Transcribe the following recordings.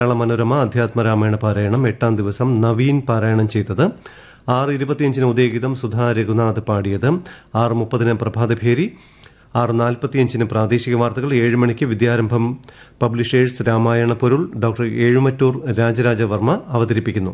മലയാള മനോരമ അധ്യാത്മരാമായണ പാരായണം എട്ടാം ദിവസം നവീൻ പാരായണം ചെയ്തത് ആറ് ഇരുപത്തിയഞ്ചിന് ഉദയഗീതം സുധാ രഘുനാഥ് പാടിയത് ആറ് മുപ്പതിന് പ്രഭാതഭേരി ആറ് നാൽപ്പത്തിയഞ്ചിന് പ്രാദേശിക വാർത്തകൾ ഏഴ് മണിക്ക് വിദ്യാരംഭം പബ്ലിഷേഴ്സ് രാമായണ പൊരുൾ ഡോക്ടർ ഏഴുമറ്റൂർ രാജരാജവർമ്മ അവതരിപ്പിക്കുന്നു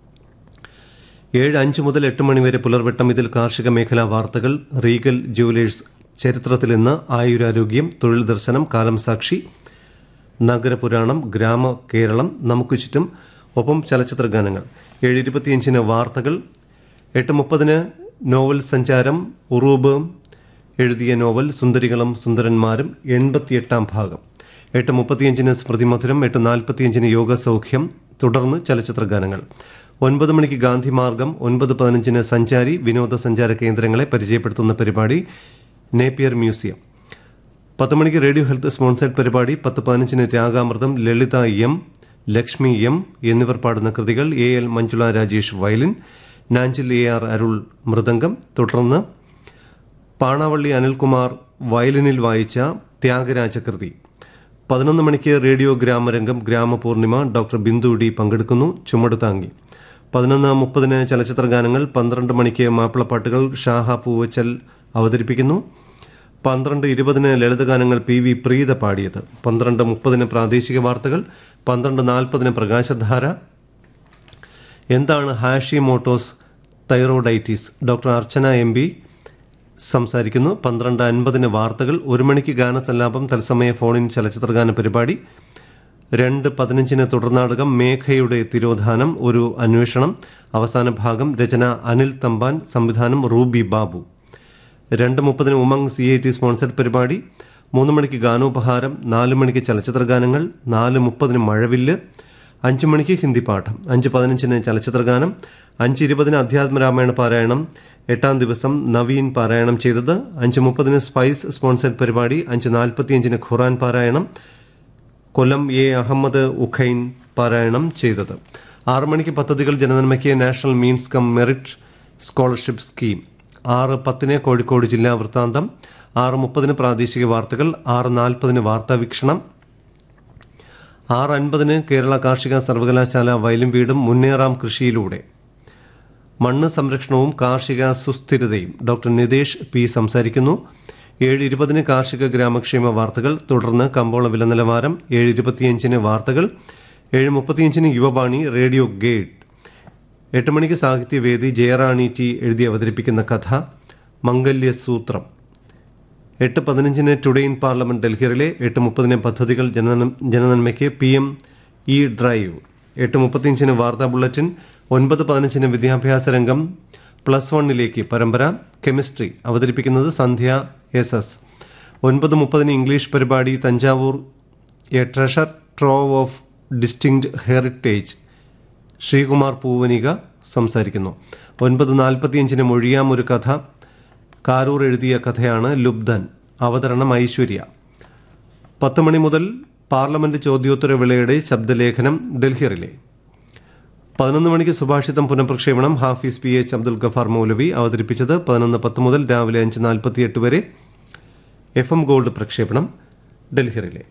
ഏഴ് അഞ്ച് മുതൽ എട്ട് മണിവരെ പുലർവെട്ടം ഇതിൽ കാർഷിക മേഖലാ വാർത്തകൾ റീഗൽ ജുവലേഴ്സ് ചരിത്രത്തിൽ ഇന്ന് ആയുരാരോഗ്യം തൊഴിൽ ദർശനം കാലം സാക്ഷി നഗരപുരാണം ഗ്രാമ കേരളം നമുക്ക് ചുറ്റും ഒപ്പം ചലച്ചിത്ര ഗാനങ്ങൾ ഏഴ് ഇരുപത്തിയഞ്ചിന് വാർത്തകൾ എട്ട് മുപ്പതിന് നോവൽ സഞ്ചാരം ഉറൂബ് എഴുതിയ നോവൽ സുന്ദരികളും സുന്ദരന്മാരും എൺപത്തിയെട്ടാം ഭാഗം എട്ട് മുപ്പത്തിയഞ്ചിന് സ്മൃതി മധുരം എട്ട് നാൽപ്പത്തിയഞ്ചിന് യോഗ സൗഖ്യം തുടർന്ന് ചലച്ചിത്ര ഗാനങ്ങൾ ഒൻപത് മണിക്ക് ഗാന്ധി മാർഗം ഒൻപത് പതിനഞ്ചിന് സഞ്ചാരി വിനോദസഞ്ചാര കേന്ദ്രങ്ങളെ പരിചയപ്പെടുത്തുന്ന പരിപാടി നേപ്പിയർ മ്യൂസിയം പത്ത് മണിക്ക് റേഡിയോ ഹെൽത്ത് സ്പോൺസേഡ് പരിപാടി പത്ത് പതിനഞ്ചിന് രാഗാമൃതം ലളിത എം ലക്ഷ്മി എം എന്നിവർ പാടുന്ന കൃതികൾ A L Manjula Rajesh violin Nanjil A R Arul മൃദംഗം തുടർന്ന് പാണാവള്ളി അനിൽകുമാർ വയലിനിൽ വായിച്ച ത്യാഗരാജ കൃതി പതിനൊന്ന് മണിക്ക് റേഡിയോ ഗ്രാമരംഗം ഗ്രാമപൂർണിമ ഡോക്ടർ ബിന്ദു ഡി പങ്കെടുക്കുന്നു ചുമട് താങ്ങി പതിനൊന്ന് മുപ്പതിന് ചലച്ചിത്ര ഗാനങ്ങൾ പന്ത്രണ്ട് മണിക്ക് മാപ്പിളപ്പാട്ടുകൾ ഷാഹ പൂവച്ചൽ അവതരിപ്പിക്കുന്നു പന്ത്രണ്ട് ഇരുപതിന് ലളിതഗാനങ്ങൾ പി വി പ്രീത പാടിയത് പന്ത്രണ്ട് മുപ്പതിന് പ്രാദേശിക വാർത്തകൾ പന്ത്രണ്ട് നാൽപ്പതിന് പ്രകാശധാര എന്താണ് Hashimoto's thyroiditis doctor Archana M P സംസാരിക്കുന്നു പന്ത്രണ്ട് അൻപതിന് വാർത്തകൾ ഒരു മണിക്ക് ഗാനസല്ലാപം തത്സമയ ഫോണിൻ ചലച്ചിത്രഗാന പരിപാടി രണ്ട് പതിനഞ്ചിന് തുടർനാടകം മേഘയുടെ തിരോധാനം ഒരു അന്വേഷണം അവസാന ഭാഗം രചന അനിൽ തമ്പാൻ സംവിധാനം റൂബി ബാബു രണ്ട് മുപ്പതിന് Umang C I T sponsored പരിപാടി മൂന്ന് മണിക്ക് ഗാനോപഹാരം നാല് മണിക്ക് ചലച്ചിത്ര ഗാനങ്ങൾ നാല് മുപ്പതിന് മഴവില്ല് അഞ്ച് മണിക്ക് ഹിന്ദി പാഠം അഞ്ച് പതിനഞ്ചിന് ചലച്ചിത്ര ഗാനം അഞ്ച് ഇരുപതിന് അധ്യാത്മരാമായണ പാരായണം എട്ടാം ദിവസം നവീൻ പാരായണം ചെയ്തത് അഞ്ച് മുപ്പതിന് സ്പൈസ് സ്പോൺസർഡ് പരിപാടി അഞ്ച് നാൽപ്പത്തിയഞ്ചിന് ഖുറാൻ പാരായണം കൊല്ലം എ അഹമ്മദ് ഉഖൈൻ പാരായണം ചെയ്തത് ആറ് മണിക്ക് പദ്ധതികൾ ജനനന്മയ്ക്ക് national means cum merit scholarship scheme ആറ് പത്തിന് കോഴിക്കോട് ജില്ലാ വൃത്താന്തം ആറ് മുപ്പതിന് പ്രാദേശിക വാർത്തകൾ ആറ് നാൽപ്പതിന് വാർത്താ വീക്ഷണം ആറ് അൻപതിന് കേരള കാർഷിക സർവകലാശാല വയലും വീടും മുന്നേറാം കൃഷിയിലൂടെ മണ്ണ് സംരക്ഷണവും കാർഷിക സുസ്ഥിരതയും ഡോക്ടർ നിതേഷ് പി സംസാരിക്കുന്നു ഏഴ് ഇരുപതിന് കാർഷിക ഗ്രാമക്ഷേമ വാർത്തകൾ തുടർന്ന് കമ്പോള വില നിലവാരം ഏഴ് ഇരുപത്തിയഞ്ചിന് വാർത്തകൾ ഏഴ് മുപ്പത്തിയഞ്ചിന് യുവവാണി റേഡിയോ ഗേഡ് എട്ട് മണിക്ക് സാഹിത്യവേദി ജയറാണി ടി എഴുതി അവതരിപ്പിക്കുന്ന കഥ മംഗല്യസൂത്രം എട്ട് പതിനഞ്ചിന് ടുഡേ ഇൻ പാർലമെന്റ് ഡൽഹിയിലെ എട്ട് മുപ്പതിന് പദ്ധതികൾ ജനന ജനനന്മയ്ക്ക് പി എം ഇ ഡ്രൈവ് എട്ട് മുപ്പത്തിയഞ്ചിന് വാർത്താ ബുള്ളറ്റിൻ ഒൻപത് പതിനഞ്ചിന് വിദ്യാഭ്യാസ രംഗം പ്ലസ് വണ്ണിലേക്ക് പരമ്പര കെമിസ്ട്രി അവതരിപ്പിക്കുന്നത് സന്ധ്യ എസ് എസ് ഒൻപത് മുപ്പതിന് ഇംഗ്ലീഷ് പരിപാടി Thanjavur a treasure trove of distinct heritage Sreekumar Poovanika സംസാരിക്കുന്നു ഒൻപത് നാൽപ്പത്തിയഞ്ചിന് മൊഴിയാം ഒരു കഥ കാരൂർ എഴുതിയ കഥയാണ് ലുബ്ധൻ അവതരണം ഐശ്വര്യ പത്ത് മണി മുതൽ പാർലമെന്റ് ചോദ്യോത്തര വിളയുടെ ശബ്ദലേഖനം ഡൽഹിറിലെ പതിനൊന്ന് മണിക്ക് സുഭാഷിതം പുനഃപ്രക്ഷേപണം ഹാഫീസ് പി എച്ച് അബ്ദുൽ ഗഫാർ മൗലവി അവതരിപ്പിച്ചത് പതിനൊന്ന് പത്ത് മുതൽ രാവിലെ അഞ്ച് നാൽപ്പത്തിയെട്ട് വരെ എഫ് എം ഗോൾഡ് പ്രക്ഷേപണം ഡൽഹിറിലെ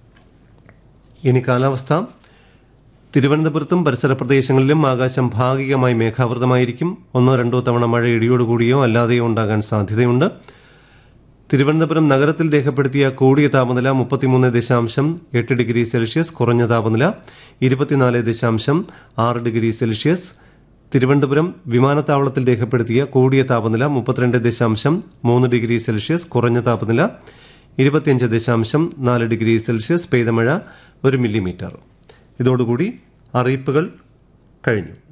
ഇനി കാലാവസ്ഥ തിരുവനന്തപുരത്തും പരിസര പ്രദേശങ്ങളിലും ആകാശം ഭാഗികമായി മേഘാവൃതമായിരിക്കും ഒന്നോ രണ്ടോ തവണ മഴ ഇടിയോടുകൂടിയോ അല്ലാതെയോ ഉണ്ടാകാൻ സാധ്യതയുണ്ട് തിരുവനന്തപുരം നഗരത്തിൽ രേഖപ്പെടുത്തിയ കൂടിയ താപനില മുപ്പത്തിമൂന്ന് ദശാംശം എട്ട് ഡിഗ്രി സെൽഷ്യസ് കുറഞ്ഞ താപനില ഇരുപത്തിനാല് ദശാംശം ആറ് ഡിഗ്രി സെൽഷ്യസ് തിരുവനന്തപുരം വിമാനത്താവളത്തിൽ രേഖപ്പെടുത്തിയ കൂടിയ താപനില മുപ്പത്തിരണ്ട് ദശാംശം മൂന്ന് ഡിഗ്രി സെൽഷ്യസ് കുറഞ്ഞ താപനില ഇരുപത്തിയഞ്ച് ദശാംശം നാല് ഡിഗ്രി സെൽഷ്യസ് പെയ്ത മഴ ഒരു മില്ലിമീറ്റർ ഇതോടുകൂടി അറിയിപ്പുകൾ കഴിഞ്ഞു